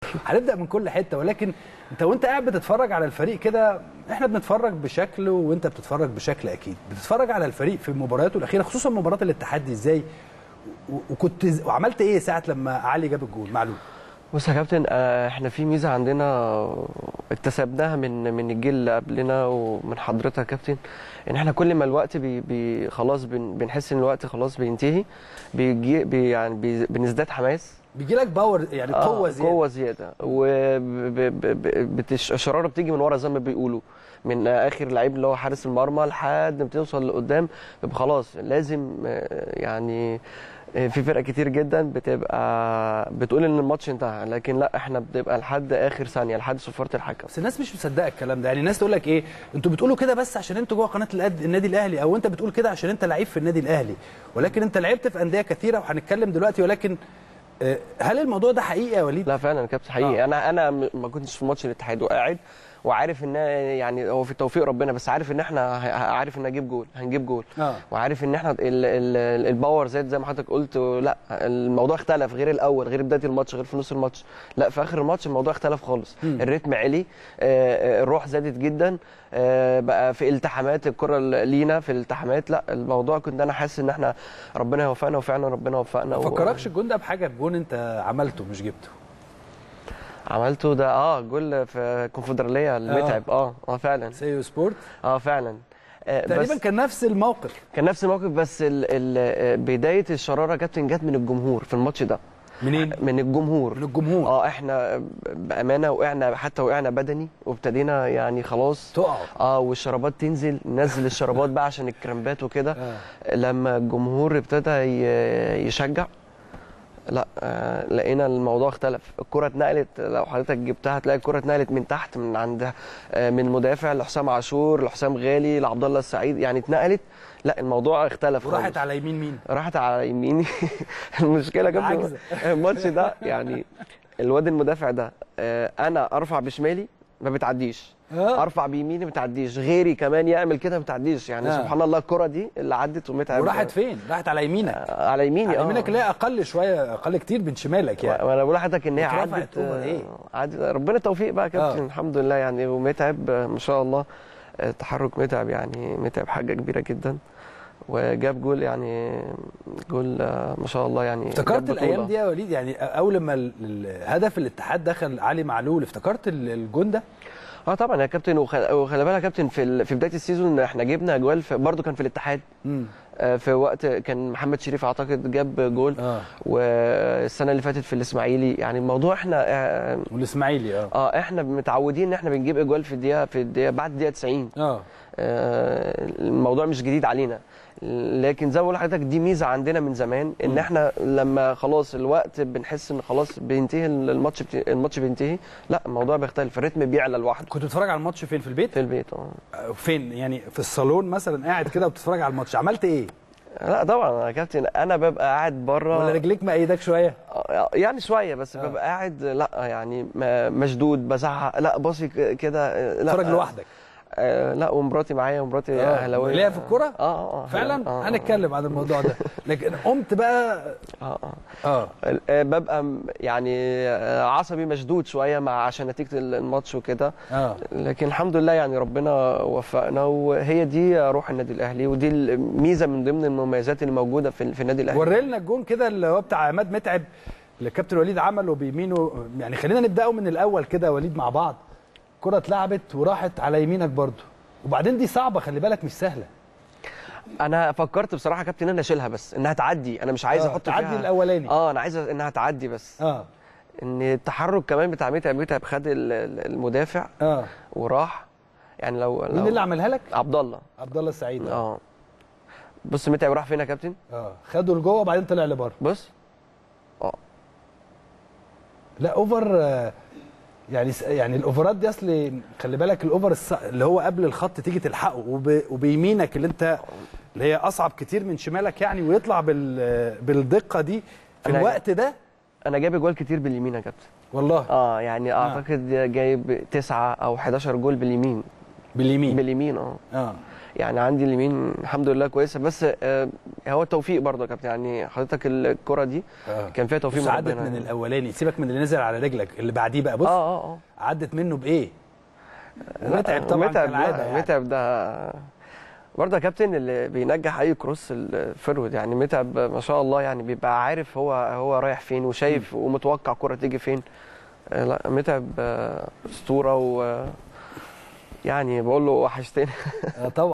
هنبدا من كل حته ولكن انت وانت قاعد بتتفرج على الفريق كده احنا بنتفرج بشكل وانت بتتفرج بشكل اكيد بتتفرج على الفريق في مبارياته الاخيره خصوصا مباراه الاتحاد دي ازاي و- وكنت ز- وعملت ايه ساعه لما علي جاب الجول معلوم بص يا كابتن آه، احنا في ميزه عندنا اكتسبناها من من الجيل اللي قبلنا ومن حضرتك يا كابتن ان احنا كل ما الوقت بي بي خلاص بن بنحس ان الوقت خلاص بينتهي بيجي بي يعني بي بنزداد حماس بيجي لك باور يعني آه، قوه زياده قوه زياده والشراره بتيجي من ورا زي ما بيقولوا من اخر لعيب اللي هو حارس المرمى لحد ما بتوصل لقدام يبقى خلاص لازم آه، يعني آه، في فرق كتير جدا بتبقى بتقول ان الماتش انتهى لكن لا احنا بنبقى لحد اخر ثانيه لحد صفاره الحكم بس الناس مش مصدقه الكلام ده يعني الناس تقول لك ايه انتوا بتقولوا كده بس عشان انتوا جوه قناه الأد- النادي الاهلي او انت بتقول كده عشان انت لعيب في النادي الاهلي ولكن انت لعبت في انديه كثيره وهنتكلم دلوقتي ولكن آه، هل الموضوع ده حقيقي يا وليد لا فعلا يا كابتن حقيقي آه. انا انا م- ما كنتش في ماتش الاتحاد وقاعد وعارف ان يعني هو في توفيق ربنا بس عارف ان احنا ه- عارف ان هجيب جول هنجيب جول اه وعارف ان احنا ال ال الباور زاد زي ما حضرتك قلت لا الموضوع اختلف غير الاول غير بدايه الماتش غير في نص الماتش لا في اخر الماتش الموضوع اختلف خالص مم. الريتم عالي آه، آه، الروح زادت جدا آه، بقى في التحامات الكره ال- لينا في الالتحامات لا الموضوع كنت انا حاسس ان احنا ربنا يوفقنا وفعلا ربنا وفقنا ما و- فكركش الجون ده بحاجه بجون انت عملته مش جبته عملته ده اه جول في الكونفدراليه المتعب اه اه فعلا سيو سبورت اه فعلا آه، تقريبا بس كان نفس الموقف كان نفس الموقف بس ال ال بدايه الشراره يا كابتن جت من الجمهور في الماتش ده منين من الجمهور من الجمهور اه احنا بامانه وقعنا حتى وقعنا بدني وابتدينا يعني خلاص تقعوا اه والشرابات تنزل ننزل الشرابات بقى عشان الكرامبات وكده آه. لما الجمهور ابتدى ي- يشجع لا آه لقينا الموضوع اختلف الكره اتنقلت لو حضرتك جبتها هتلاقي الكره اتنقلت من تحت من عند آه من مدافع لحسام عاشور لحسام غالي لعبد الله السعيد يعني اتنقلت لا الموضوع اختلف وراحت خالص. على يمين مين راحت على يميني المشكله كابتن عاجزة. الماتش ده يعني الواد المدافع ده آه، انا ارفع بشمالي ما بتعديش آه. ارفع بيميني ما بتعديش غيري كمان يعمل كده ما بتعديش يعني آه. سبحان الله الكره دي اللي عدت ومتعب وراحت فين راحت على يمينك آه، على يميني على اه يمينك اللي هي اقل شويه اقل كتير من شمالك يعني وانا بقول لحضرتك ان هي اترفعت عدت طوبة آه، إيه؟ عدت ربنا التوفيق بقى يا كابتن آه. الحمد لله يعني ومتعب آه، ما شاء الله آه، تحرك متعب يعني متعب حاجه كبيره جدا وجاب جول يعني جول آه، ما شاء الله يعني افتكرت جاب بطولة. الايام دي يا وليد يعني اول لما ال- الهدف الاتحاد دخل علي معلول افتكرت ال- الجون ده اه طبعا يا كابتن وخ- وخلي بالك يا كابتن في ال- في بدايه السيزون احنا جبنا اجوال في برضه كان في الاتحاد امم آه، في وقت كان محمد شريف اعتقد جاب جول اه والسنه اللي فاتت في الاسماعيلي يعني الموضوع احنا اه والاسماعيلي اه آه، احنا متعودين ان احنا بنجيب اجوال في الدقيقه في الدقيقه بعد الدقيقه 90 اه آه، الموضوع مش جديد علينا لكن زي ما بقول لحضرتك دي ميزه عندنا من زمان ان مم. احنا لما خلاص الوقت بنحس ان خلاص بينتهي الماتش بت- الماتش بينتهي لا الموضوع بيختلف الريتم بيعلى لوحده كنت بتتفرج على الماتش فين في البيت في البيت اه آه، فين يعني في الصالون مثلا قاعد كده وبتتفرج على الماتش عملت ايه لا طبعا يا كابتن انا ببقى قاعد بره ولا رجليك مأيدك شويه آه، يعني شويه بس آه. ببقى قاعد لا يعني م- مشدود بزعق لا باصي ك- كده آه، لا تتفرج لوحدك آه لا ومراتي معايا ومراتي آه، اهلاويه ليها في الكرة؟ اه اه آه، فعلا آه، آه. هنتكلم عن الموضوع ده لكن قمت بقى اه اه اه آه، ببقى م- يعني آه، عصبي مشدود شويه مع عشان نتيجه الماتش وكده اه لكن الحمد لله يعني ربنا وفقنا وهي دي روح النادي الاهلي ودي الميزه من ضمن المميزات اللي موجوده في في النادي الاهلي وري لنا الجون كده اللي هو بتاع عماد متعب اللي الكابتن وليد عمله بيمينه يعني خلينا نبداوا من الاول كده يا وليد مع بعض كرة اتلعبت وراحت على يمينك برضو وبعدين دي صعبه خلي بالك مش سهله انا فكرت بصراحه يا كابتن ان انا اشيلها بس انها تعدي انا مش عايز آه، احط تعدي فيها الاولاني اه انا عايز انها تعدي بس اه ان التحرك كمان بتاع متعب متعب خد ال- ال- المدافع اه وراح يعني لو مين لو اللي عملها لك عبد الله عبد الله السعيد اه اه بص متعب راح فين يا كابتن اه خده لجوه وبعدين طلع لبره بص لا اوفر آه، يعني س- يعني الاوفرات دي اصل خلي بالك الاوفر الص- اللي هو قبل الخط تيجي تلحقه وب... وبيمينك اللي انت اللي هي اصعب كتير من شمالك يعني ويطلع بال... بالدقه دي في أنا- الوقت ده انا جايب جوال كتير باليمين يا كابتن والله اه يعني اعتقد جايب تسعة او 11 جول باليمين باليمين باليمين اه اه يعني عندي اليمين الحمد لله كويسه بس آه، هو التوفيق برضه يا كابتن يعني حضرتك الكره دي آه. كان فيها توفيق بص من عدت ربنا من يعني. الاولاني سيبك من اللي نزل على رجلك اللي بعديه بقى بص اه اه اه عدت منه بايه لا، متعب طبعا متعب كالعاده لا، يعني. متعب ده برضه يا كابتن اللي بينجح اي كروس الفرود يعني متعب ما شاء الله يعني بيبقى عارف هو هو رايح فين وشايف ومتوقع كرة تيجي فين آه، لا متعب آه، اسطوره و يعني بقول له وحشتني آه طبعا